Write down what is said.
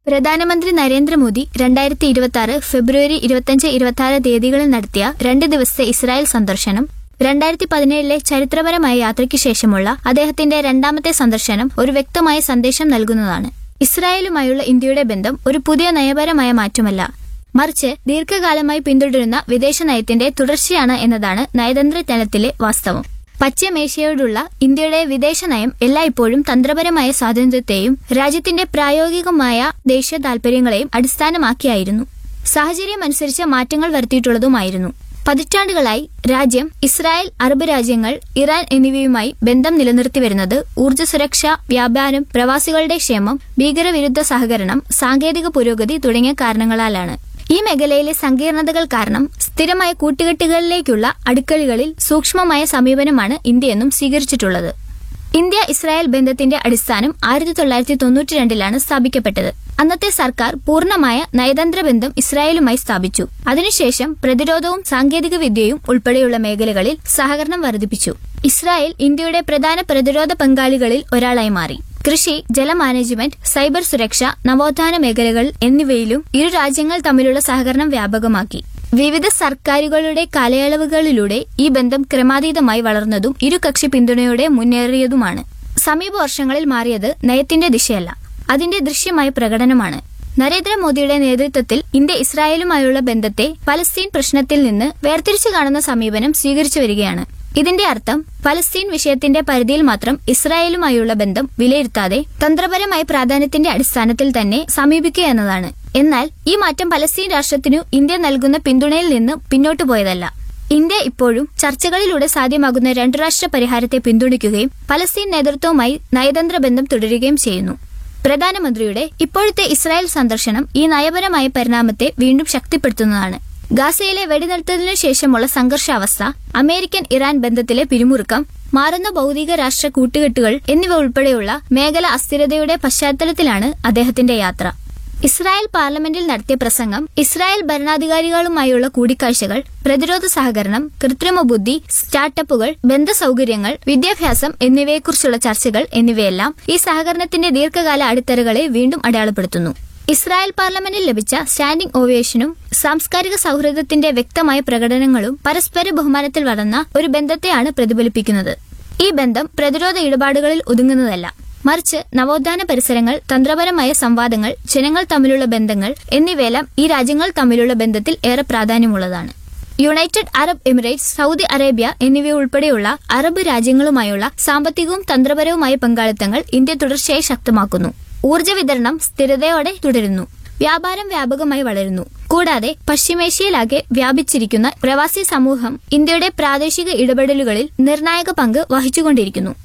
പ്രധാനമന്ത്രി നരേന്ദ്രമോദി രണ്ടായിരത്തി ഇരുപത്തി ആറ് ഫെബ്രുവരി ഇരുപത്തിയഞ്ച് ഇരുപത്തി ആറ് തീയതികളിൽ നടത്തിയ രണ്ട് ദിവസത്തെ ഇസ്രായേൽ സന്ദർശനം രണ്ടായിരത്തി പതിനേഴിലെ ചരിത്രപരമായ യാത്രയ്ക്ക് ശേഷമുള്ള അദ്ദേഹത്തിന്റെ രണ്ടാമത്തെ സന്ദർശനം ഒരു വ്യക്തമായ സന്ദേശം നൽകുന്നതാണ് ഇസ്രായേലുമായുള്ള ഇന്ത്യയുടെ ബന്ധം ഒരു പുതിയ നയപരമായ മാറ്റമല്ല മറിച്ച് ദീർഘകാലമായി പിന്തുടരുന്ന വിദേശ നയത്തിന്റെ തുടർച്ചയാണ് എന്നതാണ് നയതന്ത്ര തലത്തിലെ വാസ്തവം പശ്ചിമേഷ്യയോടുള്ള ഇന്ത്യയുടെ വിദേശ നയം എല്ലായ്പ്പോഴും തന്ത്രപരമായ സ്വാതന്ത്ര്യത്തെയും രാജ്യത്തിന്റെ പ്രായോഗികമായ ദേശീയ താൽപര്യങ്ങളെയും അടിസ്ഥാനമാക്കിയായിരുന്നു സാഹചര്യമനുസരിച്ച് മാറ്റങ്ങൾ വരുത്തിയിട്ടുള്ളതുമായിരുന്നു പതിറ്റാണ്ടുകളായി രാജ്യം ഇസ്രായേൽ അറബ് രാജ്യങ്ങൾ ഇറാൻ എന്നിവയുമായി ബന്ധം നിലനിർത്തി വരുന്നത് ഊർജ്ജ സുരക്ഷ വ്യാപാരം പ്രവാസികളുടെ ക്ഷേമം ഭീകരവിരുദ്ധ സഹകരണം സാങ്കേതിക പുരോഗതി തുടങ്ങിയ കാരണങ്ങളാലാണ് ഈ മേഖലയിലെ സങ്കീർണതകൾ കാരണം സ്ഥിരമായ കൂട്ടുകെട്ടുകളിലേക്കുള്ള അടുക്കളികളിൽ സൂക്ഷ്മമായ സമീപനമാണ് ഇന്ത്യയെന്നും സ്വീകരിച്ചിട്ടുള്ളത് ഇന്ത്യ ഇസ്രായേൽ ബന്ധത്തിന്റെ അടിസ്ഥാനം ആയിരത്തി തൊള്ളായിരത്തി തൊണ്ണൂറ്റി രണ്ടിലാണ് സ്ഥാപിക്കപ്പെട്ടത് അന്നത്തെ സർക്കാർ പൂർണ്ണമായ നയതന്ത്ര ബന്ധം ഇസ്രായേലുമായി സ്ഥാപിച്ചു അതിനുശേഷം പ്രതിരോധവും സാങ്കേതിക വിദ്യയും ഉൾപ്പെടെയുള്ള മേഖലകളിൽ സഹകരണം വർദ്ധിപ്പിച്ചു ഇസ്രായേൽ ഇന്ത്യയുടെ പ്രധാന പ്രതിരോധ പങ്കാളികളിൽ ഒരാളായി മാറി കൃഷി ജല മാനേജ്മെന്റ് സൈബർ സുരക്ഷ നവോത്ഥാന മേഖലകൾ എന്നിവയിലും ഇരു രാജ്യങ്ങൾ തമ്മിലുള്ള സഹകരണം വ്യാപകമാക്കി വിവിധ സർക്കാരുകളുടെ കാലയളവുകളിലൂടെ ഈ ബന്ധം ക്രമാതീതമായി വളർന്നതും ഇരു കക്ഷി പിന്തുണയോടെ മുന്നേറിയതുമാണ് സമീപ വർഷങ്ങളിൽ മാറിയത് നയത്തിന്റെ ദിശയല്ല അതിന്റെ ദൃശ്യമായ പ്രകടനമാണ് നരേന്ദ്രമോദിയുടെ നേതൃത്വത്തിൽ ഇന്ത്യ ഇസ്രായേലുമായുള്ള ബന്ധത്തെ പലസ്തീൻ പ്രശ്നത്തിൽ നിന്ന് വേർതിരിച്ചു കാണുന്ന സമീപനം സ്വീകരിച്ചു വരികയാണ് ഇതിന്റെ അർത്ഥം പലസ്തീൻ വിഷയത്തിന്റെ പരിധിയിൽ മാത്രം ഇസ്രായേലുമായുള്ള ബന്ധം വിലയിരുത്താതെ തന്ത്രപരമായ പ്രാധാന്യത്തിന്റെ അടിസ്ഥാനത്തിൽ തന്നെ സമീപിക്കുക എന്നതാണ് എന്നാൽ ഈ മാറ്റം പലസ്തീൻ രാഷ്ട്രത്തിനു ഇന്ത്യ നൽകുന്ന പിന്തുണയിൽ നിന്ന് പിന്നോട്ടു പോയതല്ല ഇന്ത്യ ഇപ്പോഴും ചർച്ചകളിലൂടെ സാധ്യമാകുന്ന രണ്ടു രാഷ്ട്ര പരിഹാരത്തെ പിന്തുണയ്ക്കുകയും പലസ്തീൻ നേതൃത്വവുമായി നയതന്ത്ര ബന്ധം തുടരുകയും ചെയ്യുന്നു പ്രധാനമന്ത്രിയുടെ ഇപ്പോഴത്തെ ഇസ്രായേൽ സന്ദർശനം ഈ നയപരമായ പരിണാമത്തെ വീണ്ടും ശക്തിപ്പെടുത്തുന്നതാണ് ഗാസയിലെ വെടിനിർത്തലിനു ശേഷമുള്ള സംഘർഷാവസ്ഥ അമേരിക്കൻ ഇറാൻ ബന്ധത്തിലെ പിരിമുറുക്കം മാറുന്ന ഭൗതിക രാഷ്ട്ര കൂട്ടുകെട്ടുകൾ എന്നിവ ഉൾപ്പെടെയുള്ള മേഖല അസ്ഥിരതയുടെ പശ്ചാത്തലത്തിലാണ് അദ്ദേഹത്തിന്റെ യാത്ര ഇസ്രായേൽ പാർലമെന്റിൽ നടത്തിയ പ്രസംഗം ഇസ്രായേൽ ഭരണാധികാരികളുമായുള്ള കൂടിക്കാഴ്ചകൾ പ്രതിരോധ സഹകരണം കൃത്രിമ ബുദ്ധി സ്റ്റാർട്ടപ്പുകൾ ബന്ധസൗകര്യങ്ങൾ വിദ്യാഭ്യാസം എന്നിവയെക്കുറിച്ചുള്ള ചർച്ചകൾ എന്നിവയെല്ലാം ഈ സഹകരണത്തിന്റെ ദീർഘകാല അടിത്തറകളെ വീണ്ടും അടയാളപ്പെടുത്തുന്നു ഇസ്രായേൽ പാർലമെന്റിൽ ലഭിച്ച സ്റ്റാൻഡിംഗ് ഓവേഷനും സാംസ്കാരിക സൗഹൃദത്തിന്റെ വ്യക്തമായ പ്രകടനങ്ങളും പരസ്പര ബഹുമാനത്തിൽ വളർന്ന ഒരു ബന്ധത്തെയാണ് പ്രതിഫലിപ്പിക്കുന്നത് ഈ ബന്ധം പ്രതിരോധ ഇടപാടുകളിൽ ഒതുങ്ങുന്നതല്ല മറിച്ച് നവോത്ഥാന പരിസരങ്ങൾ തന്ത്രപരമായ സംവാദങ്ങൾ ജനങ്ങൾ തമ്മിലുള്ള ബന്ധങ്ങൾ എന്നിവയെല്ലാം ഈ രാജ്യങ്ങൾ തമ്മിലുള്ള ബന്ധത്തിൽ ഏറെ പ്രാധാന്യമുള്ളതാണ് United Arab Emirates Saudi Arabia എന്നിവയുൾപ്പെടെയുള്ള അറബ് രാജ്യങ്ങളുമായുള്ള സാമ്പത്തികവും തന്ത്രപരവുമായ പങ്കാളിത്തങ്ങൾ ഇന്ത്യ തുടർച്ചയായി ശക്തമാക്കുന്നു ഊർജ്ജ വിതരണം സ്ഥിരതയോടെ തുടരുന്നു വ്യാപാരം വ്യാപകമായി വളരുന്നു കൂടാതെ പശ്ചിമേഷ്യയിലാകെ വ്യാപിച്ചിരിക്കുന്ന പ്രവാസി സമൂഹം ഇന്ത്യയുടെ പ്രാദേശിക ഇടപെടലുകളിൽ നിർണായക പങ്ക് വഹിച്ചുകൊണ്ടിരിക്കുന്നു